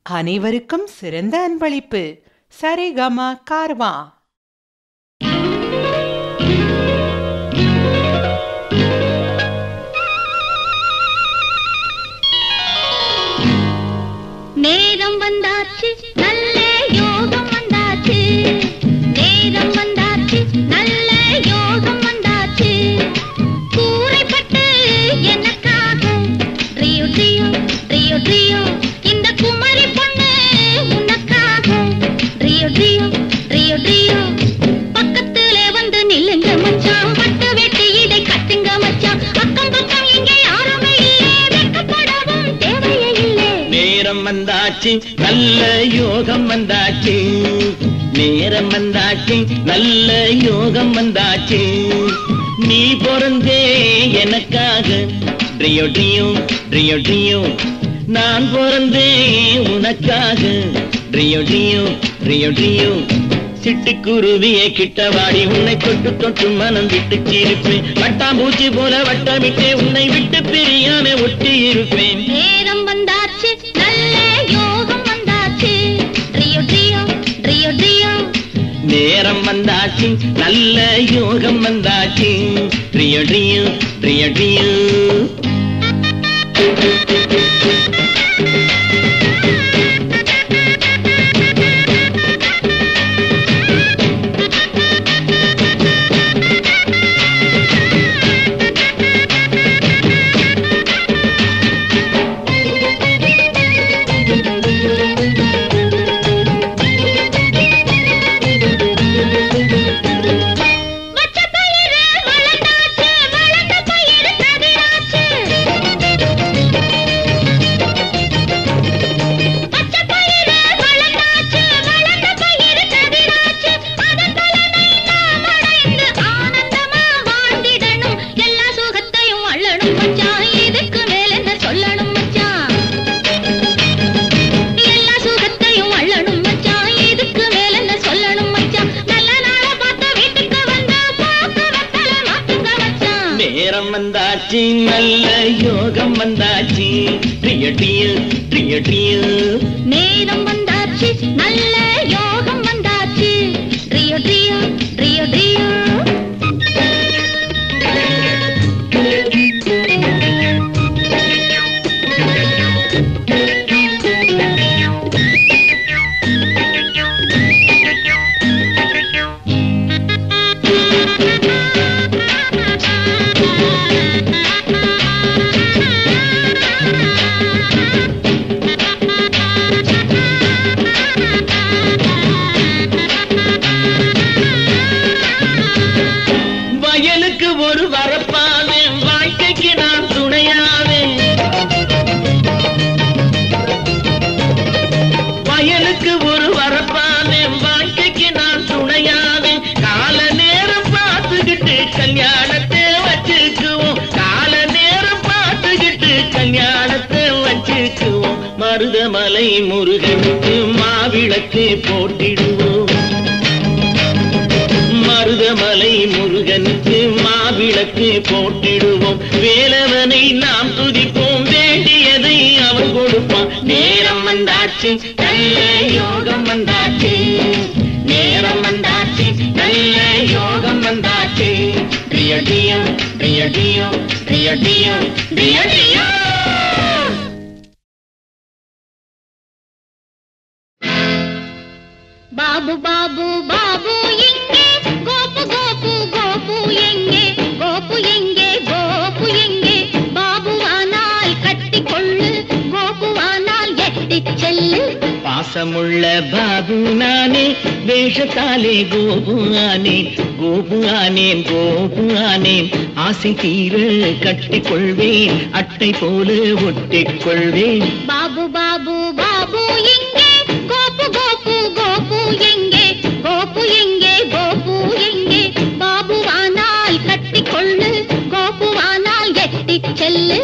அனைவருக்கும் சிறந்த அன்பளிப்பு சரிகம கார்வா நேரம் வந்தாச்சு நல்ல யோகம் வந்தாச்சு நேரம் வந்தாச்சு நல்ல யோகம் வந்தாச்சு கூரைப்பட்டு எனக்காக ட்ரியோ ட்ரியோ ட்ரியோ ட்ரியோ இந்த குமரி பொண்ணு உனக்காக ட்ரியோ ட்ரியோ ட்ரியோ ட்ரியோ பக்கத்துல வந்து நில்லுங்க மச்சான் பட்டு வெட்டி இதை கட்டுங்க மச்சான் அக்கம் பக்கம் இங்கே யாருமே இல்லை வெட்கப்படவும் தேவையே இல்லை நேரம் வந்தாச்சு நல்ல யோகம் வந்தாச்சு நேரம் வந்தாச்சு நல்ல யோகம் வந்தாச்சு நீ பிறந்தே எனக்காக ட்ரியோ ட்ரியோ ட்ரியோ ட்ரியோ நான் பிறந்தே உனக்காக ட்ரியோ ட்ரியோ ட்ரியோ ட்ரியோ சிட்டுக்குருவியே கிட்ட வாடி உன்னை தொட்டு தொட்டு மனம் விட்டு சிரிப்பேன் வட்டாம்பூச்சி போல வட்டமிட்டே உன்னை விட்டு பிரியாம ஒட்டி இருப்பேன் நேரம் வந்தாச்சு நல்ல யோகம் வந்தாச்சு ட்ரியோ ட்ரியோ ட்ரியோ ட்ரியோ நேரம் வந்தாச்சு நல்ல யோகம் வந்தாச்சு ட்ரியோ ட்ரியோ ட்ரியோ ட்ரியோ வச்ச பயிறு வளர்ந்தாச்சு வளர்ந்த பயிறு கதிராச்சு வச்ச பயிறு வளர்ந்தாச்சு வளர்ந்த பயிறு கதிராச்சு அதன் பலனை நாம் அடைந்து ஆனந்தமா வாழ்ந்திடணும் எல்லா சுகத்தையும் அள்ளணும் மச்சான் இதுக்கு மேல என்ன சொல்லணும் மச்சான் எல்லா சுகத்தையும் அள்ளணும் மச்சான் இதுக்கு மேல என்ன சொல்லணும் மச்சான் நல்ல நாள பார்த்து வீட்டுக்கு வந்து போக்கு வெத்தல மாத்துங்க மச்சான் நேரம் வந்தாச்சு நல்ல யோகம் வந்தாச்சு ட்ரியோ ட்ரியோ ட்ரியோ ட்ரியோ நேரம் வந்தாச்சு நல்ல யோகம் வந்தாச்சு ட்ரியோ ட்ரியோ ட்ரியோ ட்ரியோ வயலுக்கு ஒரு வரப்பாவே வாழ்க்கைக்கு நான் துணையாவே வயலுக்கு ஒரு வரப்பாவே வாழ்க்கைக்கு நான் துணையாவே கால நேரம் பார்த்துக்கிட்டு கல்யாணத்தை வச்சுக்குவோம் கால நேரம் பார்த்துக்கிட்டு கல்யாணத்தை வச்சுக்குவோம் மருதமலை முருகனுக்கு மாவிளக்கு போட்டிடுவோம் மருதமலை முருகனுக்கு மாவிளக்கு போட்டிடுவோம் வேலவனை நாம் துதிப்போம் வேண்டியதை அவன் கொடுப்பான் நேரம் வந்தாச்சு நல்ல யோகம் வந்தாச்சு நேரம் வந்தாச்சு நல்ல யோகம் வந்தாச்சு ரியடியோ ரியடியோ ரியடியோ ரியடியோ బాబు బాబు బాబు ఎంగే గోపు గోపు గోపు ఎంగే గోపు ఎంగే గోపు ఎంగే பாபுவானால் கட்டிக்கொள்ளு கோபுவானால் எட்டிச் செல்லு பாசமுள்ள பாபு நானே வேஷத்தாலே கோபு ஆனேன் கோபு ஆனேன் கோபு ஆனேன் ஆசை தீர கட்டிக்கொள்வேன் அட்டை போல ஒட்டிக்கொள்வேன் బాబు బాబు బాబు ఎంగే గోపు గోపు గోపు ఎంగే గోపు ఎంగే గోపు ఎంగే బాబువాனால் கட்டிக்கொள்ளு கோபுவானால் எட்டிச் செல்லு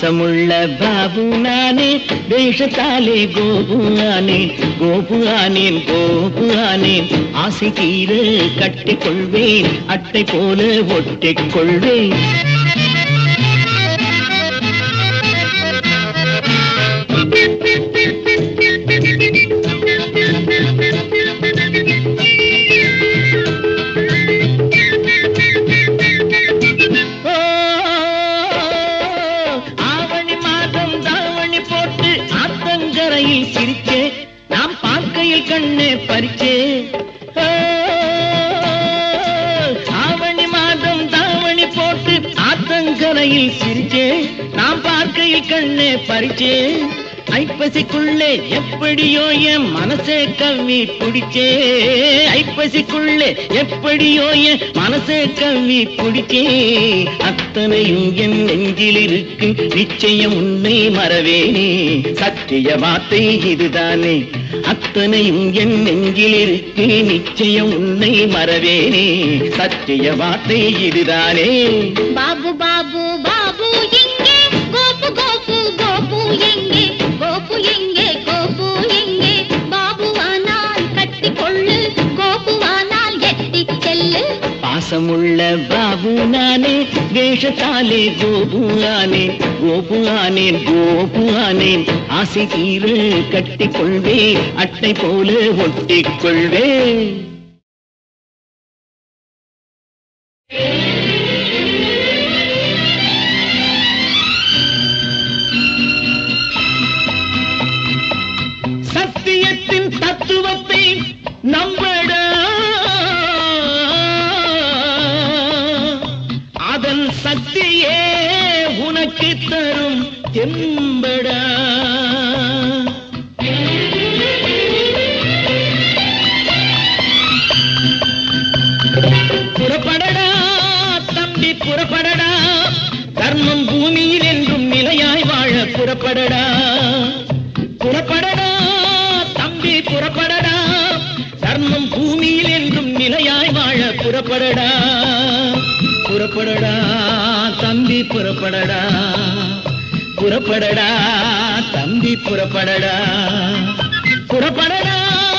பாசமுள்ள பாபு நானே வேஷத்தாலே கோபு ஆனேன் கோபு ஆனேன் கோபு ஆனேன் ஆசை தீர கட்டிக்கொள்வேன் அட்டை போல ஒட்டிக் கொள்வேன் ஓ, ஆவணி மாதம் தாவணி போட்டு ஆத்தங்கரையில் சிரிச்சே நாம் பார்க்கையில் கண்ணே பறிச்சே ஓ, ஆவணி மாதம் தாவணி போட்டு ஆத்தங்கரையில் சிரிச்சே நாம் பார்க்கையில் கண்ணே பறிச்சே ஐப்பசிக்குள்ளே எப்படியோ என் மனசே கவ்வி பிடிச்சே ஐப்பசிக்குள்ளே எப்படியோ என் மனசே கவ்வி பிடிச்சே அத்தனையும் என் நெஞ்சில் இருக்கு நிச்சயம் உன்னை மறவேனே சத்திய வார்த்தை இதுதானே அத்தனையும் என் நெஞ்சில் இருக்கு நிச்சயம் உன்னை மறவேனே சத்திய வார்த்தை இதுதானே பாபு பாபு பாபு எங்கே கோபு கோபு கோபு எங்கே கோபு எங்கே கோபு எங்கே பாபுவானால் கட்டிக்கொள்ளு கோபுவானால் எட்டிச் செல்லு பாசமுள்ள பாபு நானே வேஷத்தாலே கோபு ஆனேன் கோபு ஆனேன் கோபு ஆனேன் ஆசை தீர கட்டிக்கொள்வே அட்டை போல ஒட்டிக்கொள்வே சத்தியத்தின் தத்துவத்தை நம்படா அதன் சக்தியே உனக்கு தரும் தெம்படா புறப்படடா தம்பி புறப்படடா தர்மம் பூமியில் என்றும் நிலையாய் வாழ புறப்படடா புறப்படடா தம்பி புறப்படடா தர்மம் பூமியில் என்றும் நிலையாய் வாழ புறப்படடா புறப்படடா தம்பி புறப்படடா புறப்படடா தம்பி புறப்படடா புறப்படடா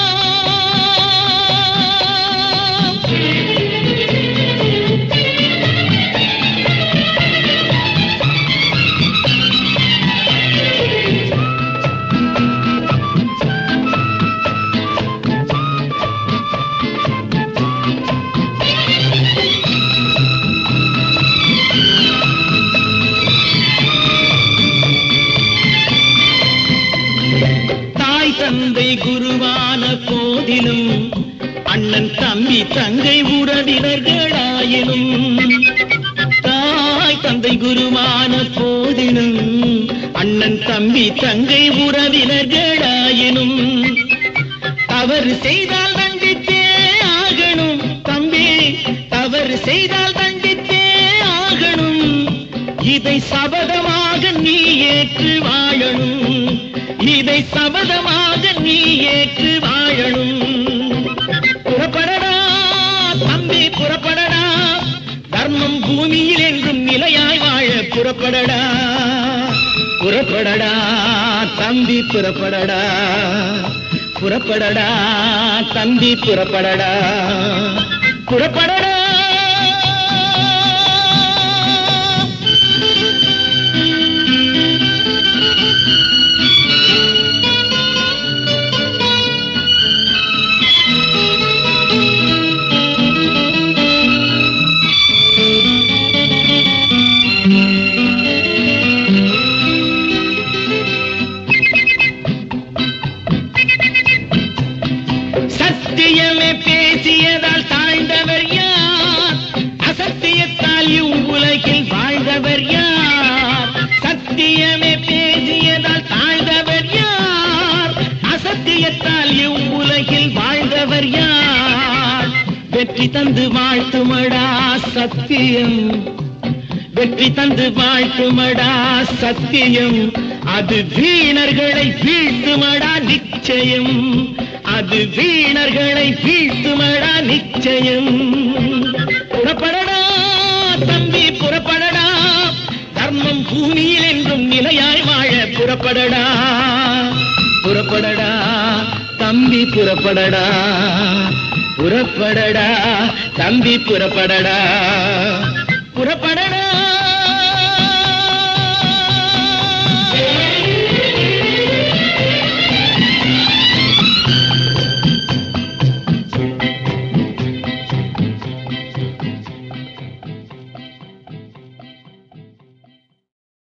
தாய் தந்தை குருவான போதிலும் அண்ணன் தம்பி தங்கை உறவினர்களாயினும் தாய் தந்தை குருவான போதிலும் அண்ணன் தம்பி தங்கை உறவினர்களாயினும் தவறு செய்தால் தண்டித்தே ஆகணும் தம்பி தவறு செய்தால் தண்டித்தே ஆகணும் இதை சபதமாக நீ ஏற்று வாழணும் இதை சபதமாக நீ ஏற்று வாழணும் புறப்படடா தம்பி புறப்படடா தர்மம் பூமியில் என்றும் நிலையாய் வாழ புறப்படடா புறப்படடா தம்பி புறப்படடா புறப்படடா தம்பி புறப்படடா புறப்படடா சத்தியமே பேசியதால் தாழ்ந்தவர் யார் அசத்தியத்தால் இவ்வுலகில் வாழ்ந்தவர் யார் சத்தியமே பேசியதால் தாழ்ந்தவர் யார் அசத்தியத்தால் இவ்வுலகில் வாழ்ந்தவர் யார் வெற்றி தந்து வாழ்த்துமடா சத்தியம் வெற்றி தந்து வாழ்த்துமடா சத்தியம் அது வீணர்களை வீழ்த்துமடா நிச்சயம் அது வீணர்களை வீழ்த்துமடா நிச்சயம் புறப்படடா தம்பி புறப்படடா தர்மம் பூமியில் என்றும் நிலையாய் வாழ புறப்படடா புறப்படடா தம்பி புறப்படடா புறப்படடா தம்பி புறப்படடா புறப்படடா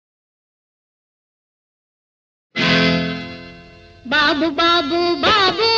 బాబు బాబు బాబు